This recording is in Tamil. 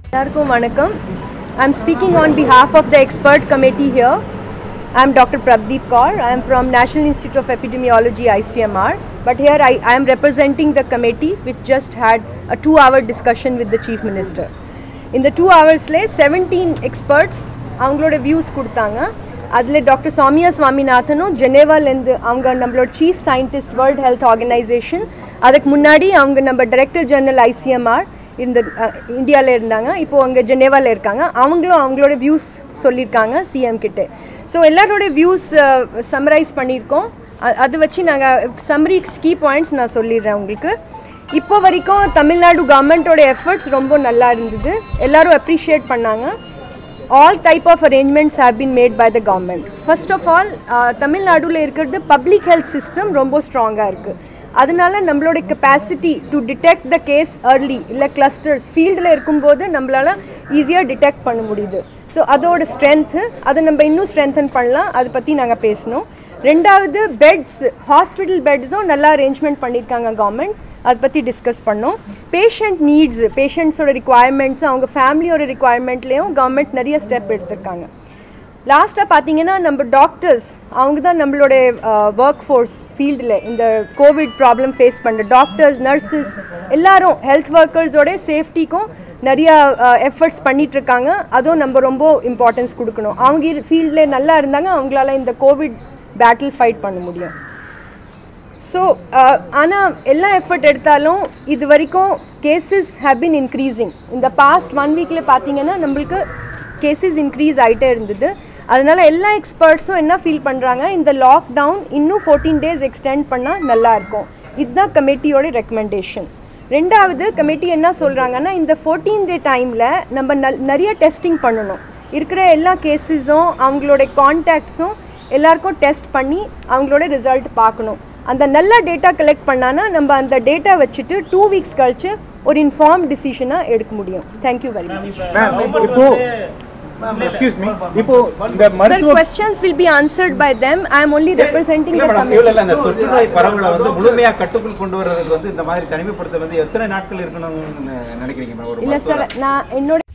எல்லாருக்கும் வணக்கம் I'm speaking on behalf of the expert committee here. I'm Dr. Prabdeep Kaur. I'm from National Institute of Epidemiology, ICMR. But here I, I am representing the committee which just had a two-hour discussion with the Chief Minister. In the two hoursல 17 experts அவங்களோட வியூஸ் கொடுத்தாங்க அதில் டாக்டர் சௌமியா சுவாமிநாதனும் ஜெனேவாலேருந்து அவங்க நம்மளோட chief scientist world health organisation அதுக்கு முன்னாடி அவங்க நம்ம டைரக்டர் ஜெனரல் ஐசிஎம்ஆர் இந்த இந்தியாவில் இருந்தாங்க இப்போது அங்கே ஜெனேவாவில் இருக்காங்க அவங்களும் அவங்களோட வியூஸ் சொல்லியிருக்காங்க சிஎம் கிட்ட ஸோ எல்லாரோட வியூஸ் சம்மரைஸ் பண்ணியிருக்கோம் அ- அது வச்சு நாங்கள் சம்மரி கீ பாயிண்ட்ஸ் நான் சொல்லிடுறேன் உங்களுக்கு இப்போ வரைக்கும் தமிழ்நாடு கவர்மெண்ட்டோட எஃபர்ட்ஸ் ரொம்ப நல்லா இருந்தது எல்லாரும் அப்ரிஷியேட் பண்ணாங்க all type of arrangements have been made by the government first of all தமிழ்நாடுல இருக்கிறது பப்ளிக் ஹெல்த் சிஸ்டம் ரொம்ப ஸ்ட்ராங்காக இருக்குது அதனால நம்மளோட capacity to detect the case early இல்லை கிளஸ்டர்ஸ் ஃபீல்டில் இருக்கும்போது நம்மளால ஈஸியாக டிடெக்ட் பண்ண முடியுது ஸோ அதோட ஸ்ட்ரென்த்து அதை நம்ம இன்னும் ஸ்ட்ரென்தன் பண்ணலாம் அதை பற்றி நாங்கள் பேசணும் ரெண்டாவது பெட்ஸ் ஹாஸ்பிட்டல் பெட்ஸும் நல்லா அரேஞ்ச்மெண்ட் பண்ணியிருக்காங்க கவர்மெண்ட் அதை பற்றி டிஸ்கஸ் பண்ணோம் பேஷண்ட் நீட்ஸ் பேஷண்ட்ஸோட ரிக்குவயர்மெண்ட்ஸ் அவங்க ஃபேமிலியோட ரிக்குவயர்மெண்ட்லேயும் கவர்மெண்ட் நிறைய ஸ்டெப் எடுத்திருக்காங்க லாஸ்ட்டாக பார்த்தீங்கன்னா நம்ம டாக்டர்ஸ் அவங்க தான் நம்மளோட ஒர்க் ஃபோர்ஸ் ஃபீல்டில் இந்த கோவிட் ப்ராப்ளம் ஃபேஸ் பண்ணுற டாக்டர்ஸ் நர்சஸ் எல்லாரும் ஹெல்த் ஒர்க்கர்ஸோட சேஃப்டிக்கும் நிறையா எஃபர்ட்ஸ் பண்ணிட்டு இருக்காங்க அதுவும் நம்ம ரொம்ப இம்பார்ட்டன்ஸ் கொடுக்கணும் அவங்க ஃபீல்டில் நல்லா இருந்தாங்க அவங்களால இந்த கோவிட் பேட்டில் ஃபைட் பண்ண முடியும் ஸோ ஆனால் எல்லா எஃபர்ட் எடுத்தாலும் இது வரைக்கும் கேசஸ் ஹேவ் பின் இன்க்ரீசிங் இந்த பாஸ்ட் ஒன் வீக்கில் பார்த்தீங்கன்னா நம்மளுக்கு கேசஸ் இன்க்ரீஸ் ஆகிட்டே இருந்தது அதனால எல்லா எக்ஸ்பர்ட்ஸும் என்ன ஃபீல் பண்ணுறாங்க இந்த லாக்டவுன் இன்னும் ஃபோர்டீன் டேஸ் எக்ஸ்டெண்ட் பண்ணால் நல்லா இருக்கும் இதுதான் கமிட்டியோட ரெக்கமெண்டேஷன் ரெண்டாவது கமிட்டி என்ன சொல்கிறாங்கன்னா இந்த ஃபோர்டீன் டே டைமில் நம்ம நல் நிறைய டெஸ்டிங் பண்ணணும் இருக்கிற எல்லா கேஸஸும் அவங்களோட கான்டாக்ட்ஸும் எல்லாருக்கும் டெஸ்ட் பண்ணி அவங்களோட ரிசல்ட் பார்க்கணும் அந்த நல்ல டேட்டா கலெக்ட் பண்ணானா நம்ம அந்த டேட்டா வச்சுட்டு டூ வீக்ஸ் கழிச்சு ஒரு இன்ஃபார்ம் டிசிஷனாக எடுக்க முடியும் தேங்க்யூ வெரி மச் மேம் இப்போ எக்ஸ்கியூஸ் மீ இப்போ இந்த சார் மருத்துவ questions will be answered by them I am only representing இல்ல த மேடம் இவ்வளவு இல்ல இந்த தொற்று நோய் பரவலை வந்து முழுமையா கட்டுக்குள் கொண்டு வர்றதுக்கு வந்து இந்த மாதிரி தனிமைப்படுத்த வந்து எத்தனை நாட்கள் இருக்கணும்னு நினைக்கிறீங்க மேடம் ஒரு இல்லை சார் மருத்துவரா? நான் என்னோட